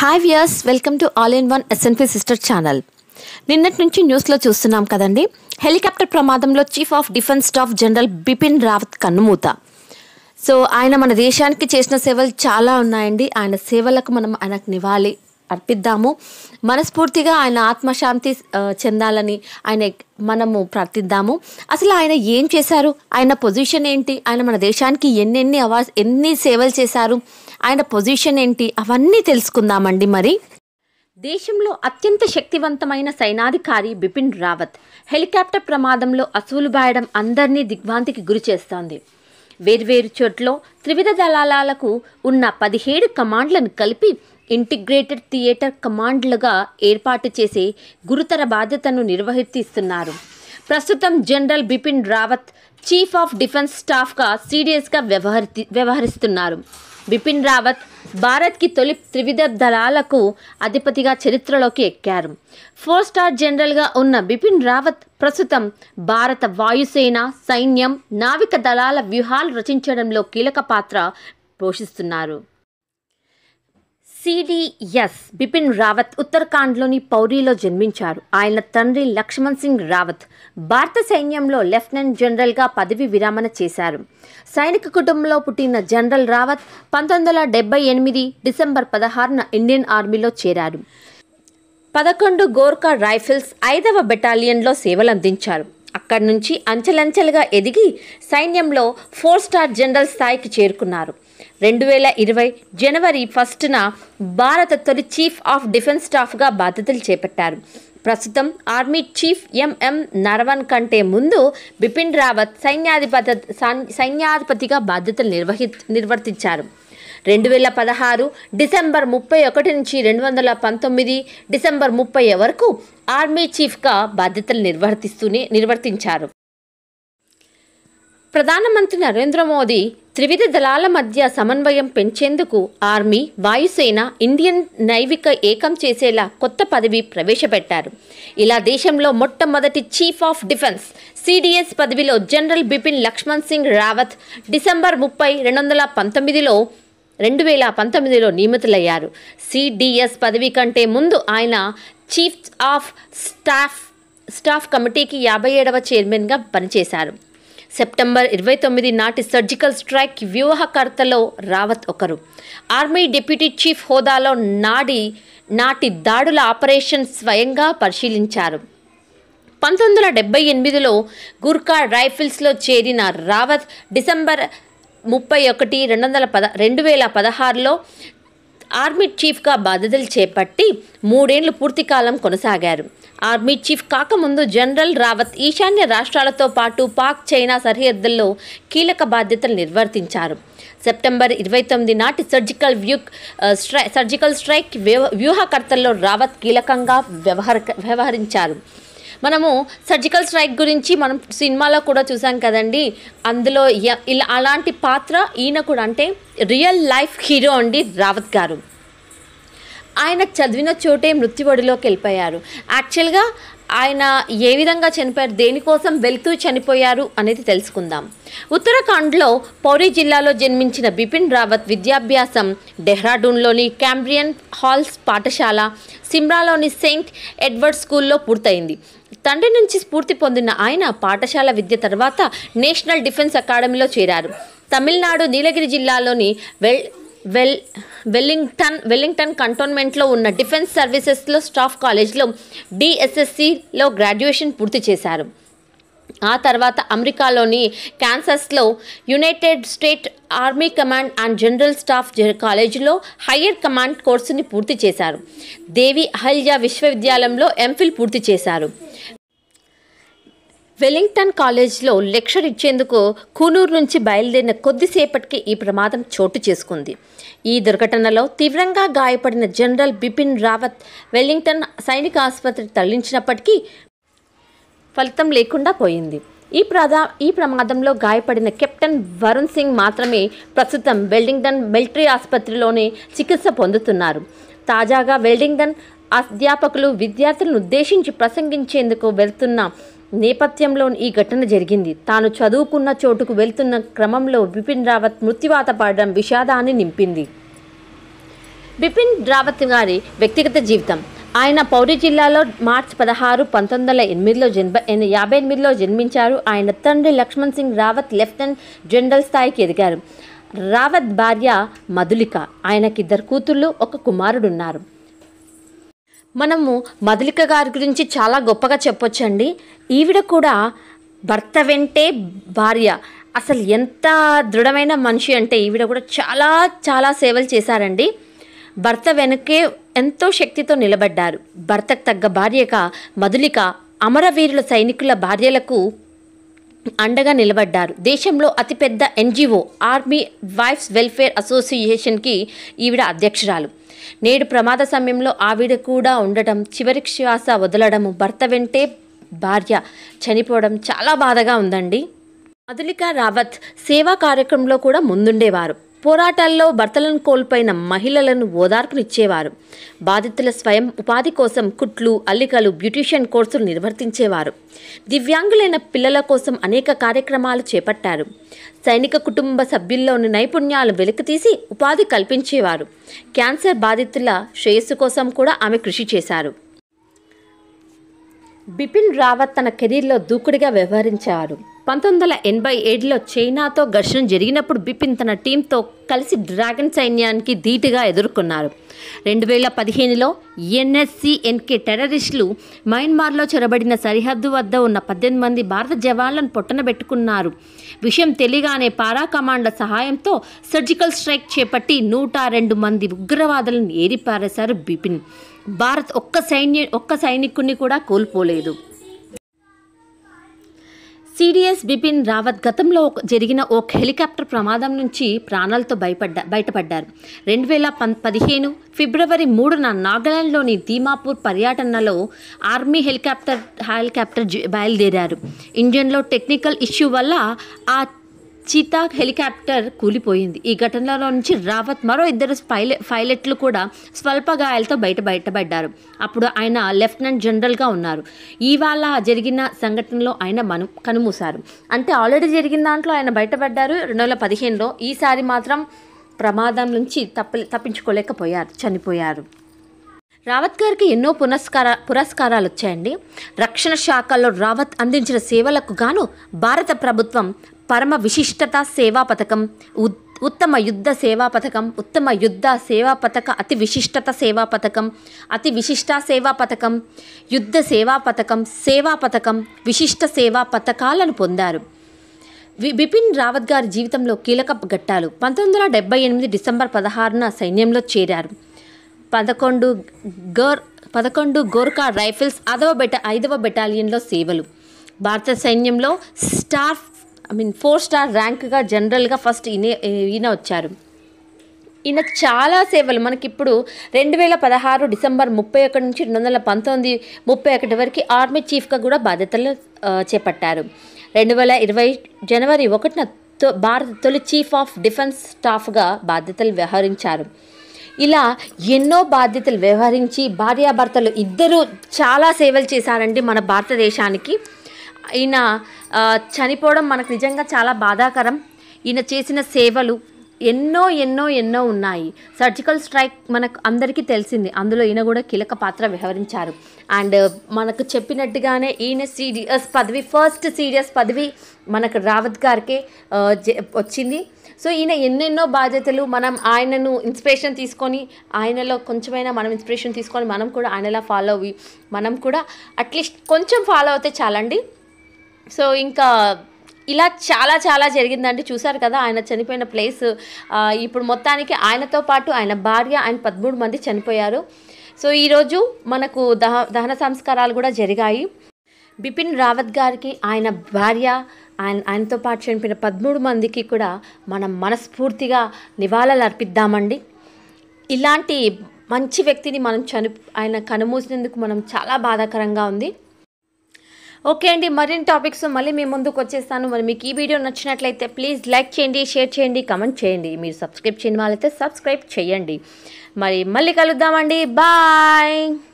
hi viewers welcome to all in one SNP sister channel నిన్నటి నుంచి న్యూస్లో చూస్తున్నాం కదండి హెలికాప్టర్ ప్రమాదంలో chief of defence staff general Bipin Rawat కన్నుమూత సో ఆయన మన దేశానికి చేసిన సేవలు చాలా ఉన్నాయండి ఆయన సేవలకు మనం ఆయనకు నివాళి అర్పిద్దాము మనస్ఫూర్తిగా ఆయన ఆత్మశాంతి ఆ, చెందాలని ఆయన మనము ప్రార్థిద్దాము అసలు ఆయన ఏం చేశారు ఆయన పొజిషన్ ఏంటి ఆయన మన దేశానికి ఎన్నెన్ని అవా ఎన్ని సేవలు చేశారు ఆయన పొజిషన్ ఏంటి అవన్నీ తెలుసుకుందామండి మరి దేశంలో అత్యంత శక్తివంతమైన సైనాధికారి బిపిన్ రావత్ హెలికాప్టర్ ప్రమాదంలో అసువులు బాయడం అందరినీ దిగ్భ్రాంతికి గురి చేస్తోంది వేర్వేరు చోట్ల త్రివిధ దళాలకు ఉన్న పదిహేడు కమాండ్లను కలిపి ఇంటిగ్రేటెడ్ థియేటర్ కమాండ్లుగా ఏర్పాటు చేసి గురుతర బాధ్యతను నిర్వహిస్తున్నారు ప్రస్తుతం general Bipin Rawat chief of defence స్టాఫ్గా సీరియస్గా వ్యవహరి వ్యవహరిస్తున్నారు బిపిన్ రావత్ భారత్కి తొలి త్రివిధ దళాలకు అధిపతిగా చరిత్రలోకి ఎక్కారు ఫోర్ స్టార్ జనరల్గా ఉన్న బిపిన్ రావత్ ప్రస్తుతం భారత వాయుసేన సైన్యం నావిక దళాల వ్యూహాలు రచించడంలో కీలక పాత్ర పోషిస్తున్నారు సిడిఎస్ బిపిన్ రావత్ ఉత్తరాఖండ్లోని పౌరీలో జన్మించారు ఆయన తండ్రి లక్ష్మణ్ సింగ్ రావత్ భారత సైన్యంలో లెఫ్టినెంట్ జనరల్గా పదవి విరమణ చేశారు సైనిక కుటుంబంలో పుట్టిన జనరల్ రావత్ పంతొమ్మిది వందల డెబ్బై ఎనిమిది డిసెంబర్ పదహారున ఇండియన్ ఆర్మీలో చేరారు పదకొండు గోర్ఖా రైఫిల్స్ ఐదవ బెటాలియన్లో సేవలందించారు అక్కడి నుంచి అంచెలంచెలుగా ఎదిగి సైన్యంలో ఫోర్ స్టార్ జనరల్ స్థాయికి చేరుకున్నారు రెండు వేల ఇరవై జనవరి ఫస్ట్న భారత తొలి చీఫ్ ఆఫ్ డిఫెన్స్ స్టాఫ్గా బాధ్యతలు చేపట్టారు ప్రస్తుతం ఆర్మీ చీఫ్ ఎంఎం నరవన్ కంటే ముందు బిపిన్ రావత్ సైన్యాధిపతి సైన్యాధిపతిగా బాధ్యతలు నిర్వహి నిర్వర్తించారు రెండు వేల పదహారు డిసెంబర్ ముప్పై ఒకటి నుంచి రెండు వందల పంతొమ్మిది డిసెంబర్ ముప్పై వరకు ఆర్మీ చీఫ్గా బాధ్యతలు నిర్వర్తిస్తూనే నిర్వర్తించారు ప్రధానమంత్రి నరేంద్ర మోదీ త్రివిధ దళాల మధ్య సమన్వయం పెంచేందుకు ఆర్మీ వాయుసేన ఇండియన్ నైవిక ఏకం చేసేలా కొత్త పదవి ప్రవేశపెట్టారు ఇలా దేశంలో మొట్టమొదటి చీఫ్ ఆఫ్ డిఫెన్స్ సిడిఎస్ పదవిలో జనరల్ బిపిన్ లక్ష్మణ్ సింగ్ రావత్ డిసెంబర్ ముప్పై రెండు వందల పంతొమ్మిదిలో రెండు వేల పంతొమ్మిదిలో నియమితులయ్యారు సిడిఎస్ పదవి కంటే ముందు ఆయన చీఫ్ ఆఫ్ స్టాఫ్ స్టాఫ్ కమిటీకి యాభై ఏడవ చైర్మన్గా పనిచేశారు సెప్టెంబర్ ఇరవై తొమ్మిది నాటి సర్జికల్ స్ట్రైక్ వ్యూహకర్తలో రావత్ ఒకరు ఆర్మీ డిప్యూటీ చీఫ్ హోదాలో నాడి నాటి దాడుల ఆపరేషన్ స్వయంగా పరిశీలించారు పంతొమ్మిది వందల డెబ్బై ఎనిమిదిలో గుర్ఖా రైఫిల్స్లో చేరిన రావత్ డిసెంబర్ ముప్పై ఒకటి రెండు వందల పద రెండు వేల పదహారులో ఆర్మీ చీఫ్గా బాధ్యతలు చేపట్టి మూడేళ్లు పూర్తి కాలం కొనసాగారు ఆర్మీ చీఫ్ కాకముందు జనరల్ రావత్ ఈశాన్య రాష్ట్రాలతో పాటు పాక్ చైనా సరిహద్దుల్లో కీలక బాధ్యతలు నిర్వర్తించారు సెప్టెంబర్ ఇరవై తొమ్మిది నాటి సర్జికల్ వ్యూ స్ట్రై సర్జికల్ స్ట్రైక్ వ్యూహ వ్యూహకర్తల్లో రావత్ కీలకంగా వ్యవహర వ్యవహరించారు మనము సర్జికల్ స్ట్రైక్ గురించి మనం సినిమాలో కూడా చూసాం కదండి అందులో య- ఇలా అలాంటి పాత్ర ఈయన కూడా అంటే రియల్ లైఫ్ హీరో అండి రావత్ గారు ఆయన చదివిన చోటే మృత్యువడిలోకి వెళ్ళిపోయారు యాక్చువల్గా ఆయన ఏ విధంగా చనిపోయారు దేనికోసం వెళ్తూ చనిపోయారు అనేది తెలుసుకుందాం ఉత్తరాఖండ్లో పౌరీ జిల్లాలో జన్మించిన బిపిన్ రావత్ విద్యాభ్యాసం డెహ్రాడూన్లోని క్యాంబ్రియన్ హాల్స్ పాఠశాల సిమ్రాలోని సెయింట్ ఎడ్వర్డ్ స్కూల్లో పూర్తయింది తండ్రి నుంచి స్ఫూర్తి పొందిన ఆయన పాఠశాల విద్య తర్వాత నేషనల్ డిఫెన్స్ అకాడమీలో చేరారు తమిళనాడు నీలగిరి జిల్లాలోని వెల్ వెల్ వెల్లింగ్టన్ వెల్లింగ్టన్ కంటోన్మెంట్లో ఉన్న డిఫెన్స్ సర్వీసెస్లో స్టాఫ్ కాలేజ్లో డిఎస్ఎస్సిలో గ్రాడ్యుయేషన్ పూర్తి చేశారు ఆ తర్వాత అమెరికాలోని కాన్సస్లో united state army command and general staff జ- కాలేజీలో హయ్యర్ కమాండ్ కోర్సుని పూర్తి చేశారు దేవి అహల్య విశ్వవిద్యాలయంలో ఎంఫిల్ పూర్తి చేశారు వెలింగ్టన్ కాలేజ్లో లెక్చర్ ఇచ్చేందుకు కూనూరు నుంచి బయలుదేరిన కొద్దిసేపటికి ఈ ప్రమాదం చోటు చేసుకుంది ఈ దుర్ఘటనలో తీవ్రంగా గాయపడిన జనరల్ బిపిన్ రావత్ వెల్లింగ్టన్ సైనిక ఆసుపత్రికి తరలించినప్పటికీ ఫలితం లేకుండా పోయింది ఈ ప్రదా ఈ ప్రమాదంలో గాయపడిన కెప్టెన్ వరుణ్ సింగ్ మాత్రమే ప్రస్తుతం వెల్డింగ్టన్ మిలిటరీ ఆసుపత్రిలోనే చికిత్స పొందుతున్నారు తాజాగా వెల్డింగ్టన్ అధ్యాపకులు విద్యార్థులను ఉద్దేశించి ప్రసంగించేందుకు వెళ్తున్న నేపథ్యంలో ఈ ఘటన జరిగింది తాను చదువుకున్న చోటుకు వెళ్తున్న క్రమంలో బిపిన్ రావత్ మృత్యువాత పడడం విషాదాన్ని నింపింది బిపిన్ రావత్ గారి వ్యక్తిగత జీవితం ఆయన పౌరి జిల్లాలో మార్చి పదహారు పంతొమ్మిది వందల ఎనిమిదిలో జన్మ ఎన్- యాభై ఎనిమిదిలో జన్మించారు ఆయన తండ్రి లక్ష్మణ్ సింగ్ రావత్ లెఫ్టినెంట్ జనరల్ స్థాయికి ఎదిగారు రావత్ భార్య మధులిక ఆయనకి ఇద్దరు కూతుళ్ళు ఒక కుమారుడు ఉన్నారు మనము మధులిక గారి గురించి చాలా గొప్పగా చెప్పొచ్చండి ఈవిడ కూడా భర్త వెంటే భార్య అసలు ఎంత దృఢమైన మనిషి అంటే ఈవిడ కూడా చాలా చాలా సేవలు చేశారండి భర్త వెనకే ఎంతో శక్తితో నిలబడ్డారు భర్తకు తగ్గ భార్యగా మధులిక అమరవీరుల సైనికుల భార్యలకు అండగా నిలబడ్డారు దేశంలో అతిపెద్ద ఎన్జిఓ ఆర్మీ వైఫ్స్ వెల్ఫేర్ అసోసియేషన్కి ఈవిడ అధ్యక్షురాలు నేడు ప్రమాద సమయంలో ఆవిడ కూడా ఉండటం చివరి శ్వాస వదలడము భర్త వెంటే భార్య చనిపోవడం చాలా బాధగా ఉందండి మధులిక రావత్ సేవా కార్యక్రమంలో కూడా ముందుండేవారు పోరాటాల్లో భర్తలను కోల్పోయిన మహిళలను ఓదార్పునిచ్చేవారు బాధితుల స్వయం ఉపాధి కోసం కుట్లు అల్లికలు బ్యూటీషియన్ కోర్సులు నిర్వర్తించేవారు దివ్యాంగులైన పిల్లల కోసం అనేక కార్యక్రమాలు చేపట్టారు సైనిక కుటుంబ సభ్యుల్లోని నైపుణ్యాలు వెలికితీసి ఉపాధి కల్పించేవారు క్యాన్సర్ బాధితుల శ్రేయస్సు కోసం కూడా ఆమె కృషి చేశారు బిపిన్ రావత్ తన కెరీర్లో దూకుడుగా వ్యవహరించారు పంతొమ్మిది వందల ఎనభై ఏడులో చైనాతో ఘర్షణ జరిగినప్పుడు బిపిన్ తన టీంతో కలిసి డ్రాగన్ సైన్యానికి ధీటుగా ఎదుర్కొన్నారు రెండు వేల పదిహేనులో ఎన్ఎస్సిఎన్కే టెర్రరిస్టులు మయన్మార్లో చొరబడిన సరిహద్దు వద్ద ఉన్న పద్దెనిమిది మంది భారత జవాన్లను పొట్టనబెట్టుకున్నారు విషయం తెలియగానే పారా కమాండర్ సహాయంతో సర్జికల్ స్ట్రైక్ చేపట్టి నూట రెండు మంది ఉగ్రవాదులను ఏరిపారేశారు బిపిన్ భారత్ ఒక్క సైన్య ఒక్క సైనికుడిని కూడా కోల్పోలేదు సిడిఎస్ బిపిన్ రావత్ గతంలో ఒక- జరిగిన ఓ హెలికాప్టర్ ప్రమాదం నుంచి ప్రాణాలతో భయపడ్డా బయటపడ్డారు రెండు వేల పం పదిహేను ఫిబ్రవరి మూడున నాగాలాండ్లోని దీమాపూర్ పర్యటనలో ఆర్మీ హెలికాప్టర్ హెలికాప్టర్ జ- బయలుదేరారు ఇంజన్లో టెక్నికల్ ఇష్యూ వల్ల ఆ చీతా హెలికాప్టర్ కూలిపోయింది ఈ ఘటనలో నుంచి రావత్ మరో ఇద్దరు పైలట్ పైలట్లు కూడా స్వల్ప గాయాలతో బయట బయటపడ్డారు అప్పుడు ఆయన లెఫ్టినెంట్ జనరల్గా ఉన్నారు ఇవాళ జరిగిన సంఘటనలో ఆయన మను కనుమూశారు అంటే ఆల్రెడీ జరిగిన దాంట్లో ఆయన బయటపడ్డారు రెండు వేల పదిహేనులో ఈసారి మాత్రం ప్రమాదం నుంచి తప్ప తప్పించుకోలేకపోయారు చనిపోయారు రావత్ గారికి ఎన్నో పురస్కార పురస్కారాలు వచ్చాయండి రక్షణ శాఖలో రావత్ అందించిన సేవలకు గాను భారత ప్రభుత్వం పరమ విశిష్టత సేవా పథకం ఉత్- ఉత్తమ యుద్ధ సేవా పథకం ఉత్తమ యుద్ధ సేవా పథక అతి విశిష్టత సేవా పథకం అతి విశిష్ట సేవా పథకం యుద్ధ సేవా పథకం సేవా పథకం విశిష్ట సేవా పథకాలను పొందారు వి- బిపిన్ రావత్ గారి జీవితంలో కీలక ఘట్టాలు పంతొమ్మిది వందల డెబ్బై ఎనిమిది డిసెంబర్ పదహారున సైన్యంలో చేరారు పదకొండు గోర్ పదకొండు గోర్ఖా రైఫిల్స్ ఐదవ బెట ఐదవ బెటాలియన్లో సేవలు భారత సైన్యంలో star I mean four star ర్యాంక్గా జనరల్గా ఫస్ట్ ఈయన ఈయన వచ్చారు ఈయన చాలా సేవలు మనకి ఇప్పుడు రెండు వేల పదహారు డిసెంబర్ ముప్పై ఒకటి నుంచి రెండు వందల పంతొమ్మిది ముప్పై ఒకటి వరకు ఆర్మీ చీఫ్గా కూడా బాధ్యతలు ఆ, చేపట్టారు రెండు వేల ఇరవై జనవరి ఒకటిన తొ- భారత తొలి చీఫ్ ఆఫ్ డిఫెన్స్ స్టాఫ్గా బాధ్యతలు వ్యవహరించారు ఇలా ఎన్నో బాధ్యతలు వ్యవహరించి భార్యాభర్తలు ఇద్దరు చాలా సేవలు చేశారండి మన భారతదేశానికి ఈయన ఆ, చనిపోవడం మనకు నిజంగా చాలా బాధాకరం ఈయన చేసిన సేవలు ఎన్నో ఎన్నో ఎన్నో ఉన్నాయి సర్జికల్ స్ట్రైక్ మనకు అందరికీ తెలిసింది అందులో ఈయన కూడా కీలక పాత్ర వ్యవహరించారు అండ్ మనకు చెప్పినట్టుగానే ఈయన సీడిఎస్ పదవి ఫస్ట్ సీడిఎస్ పదవి మనకు రావత్ గారికే ఆ, జ- వచ్చింది సో ఈయన ఎన్నెన్నో బాధ్యతలు మనం ఆయనను ఇన్స్పిరేషన్ తీసుకొని ఆయనలో కొంచెమైనా మనం ఇన్స్పిరేషన్ తీసుకొని మనం కూడా ఆయనలా ఫాలో అవ్వి మనం కూడా అట్లీస్ట్ కొంచెం ఫాలో అవుతే చాలండి సో ఇంకా ఇలా చాలా చాలా జరిగిందండి చూసారు కదా ఆయన చనిపోయిన ప్లేస్ ఆ, ఇప్పుడు మొత్తానికి ఆయనతో పాటు ఆయన భార్య ఆయన పదమూడు మంది చనిపోయారు సో ఈరోజు మనకు దహ దహన సంస్కారాలు కూడా జరిగాయి బిపిన్ రావత్ గారికి ఆయన భార్య ఆయన ఆయనతో పాటు చనిపోయిన పదమూడు మందికి కూడా మనం మనస్ఫూర్తిగా నివాళులు అర్పిద్దామండి ఇలాంటి మంచి వ్యక్తిని మనం చని ఆయన కనుమూసినందుకు మనం చాలా బాధాకరంగా ఉంది ఓకే అండి మరిన్ని టాపిక్స్ మళ్ళీ మీ ముందుకు వచ్చేస్తాను మరి మీకు ఈ వీడియో నచ్చినట్లయితే ప్లీజ్ లైక్ చేయండి షేర్ చేయండి కమెంట్ చేయండి మీరు సబ్స్క్రైబ్ చేయని వాళ్ళైతే సబ్స్క్రైబ్ చేయండి మరి మళ్ళీ కలుద్దామండి బాయ్